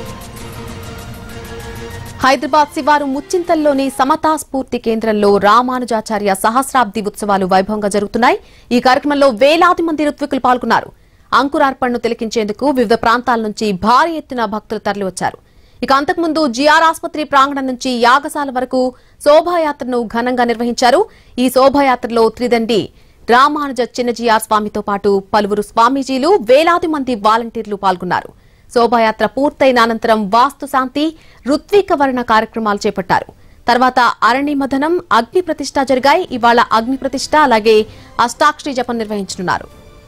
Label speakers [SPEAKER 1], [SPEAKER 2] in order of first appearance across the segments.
[SPEAKER 1] హైదరాబాద్ శివారు ముచ్చింతల్లోని సమతా స్ఫూర్తి కేంద్రంలో రామానుజాచార్య సహస్రాబ్ది ఉత్సవాలు వైభవంగా జరుగుతున్నాయి ఈ కార్యక్రమంలో వేలాది మంది ఋత్వికులు పాల్గొన్నారు అంకురార్పణను తిలకించేందుకు వివిధ ప్రాంతాల నుంచి భారీ ఎత్తున భక్తులు తరలివచ్చారు ఇక అంతకుముందు జిఆర్ ఆసుపత్రి ప్రాంగణం నుంచి యాగశాల వరకు శోభాయాత్రను ఘనంగా నిర్వహించారు ఈ శోభాయాత్రలో త్రిదండి రామానుజ చిన్నజీఆర్ స్వామితో పాటు పలువురు స్వామీజీలు వేలాది మంది వాలంటీర్లు పాల్గొన్నారు శోభాయాత్ర పూర్తయిన అనంతరం వాస్తు శాంతి ఋత్విక వర్ణ కార్యక్రమాలు చేపట్టారు తర్వాత అరణి మథనం అగ్ని ప్రతిష్ట జరిగాయి ఇవాళ అగ్ని ప్రతిష్ట అలాగే అష్టాక్షరి జపం నిర్వహించనున్నారు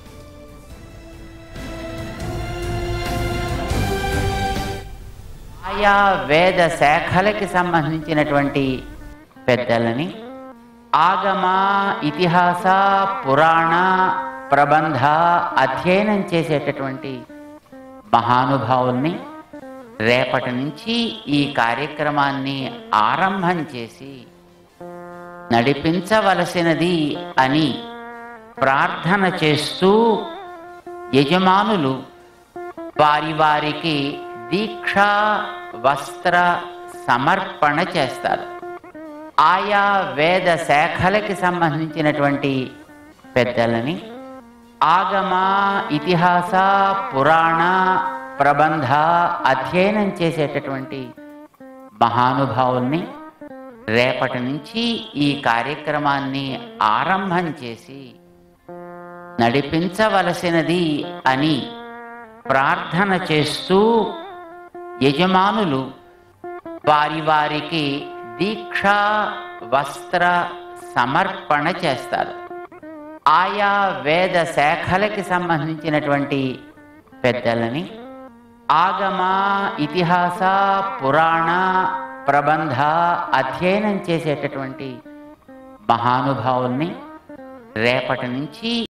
[SPEAKER 2] ఆయా వేద శాఖలకి సంబంధించినటువంటి పెద్దలని ఆగమ ఇతిహాస పురాణ ప్రబంధ అధ్యయనం చేసేటటువంటి మహానుభావుల్ని రేపటి నుంచి ఈ కార్యక్రమాన్ని ఆరంభం చేసి నడిపించవలసినది అని ప్రార్థన చేస్తూ యజమానులు వారి వారికి దీక్ష వస్త్ర సమర్పణ చేస్తారు ఆయా వేద శాఖలకి సంబంధించినటువంటి పెద్దలని ఆగమ ఇతిహాస పురాణ ప్రబంధ అధ్యయనం చేసేటటువంటి మహానుభావుల్ని రేపటి నుంచి ఈ కార్యక్రమాన్ని ఆరంభం చేసి నడిపించవలసినది అని ప్రార్థన చేస్తూ యజమానులు వారి వారికి దీక్ష వస్త్ర సమర్పణ చేస్తారు ఆయా వేద శాఖలకి సంబంధించినటువంటి పెద్దలని ఆగమ ఇతిహాస పురాణ ప్రబంధ అధ్యయనం చేసేటటువంటి మహానుభావుల్ని రేపటి నుంచి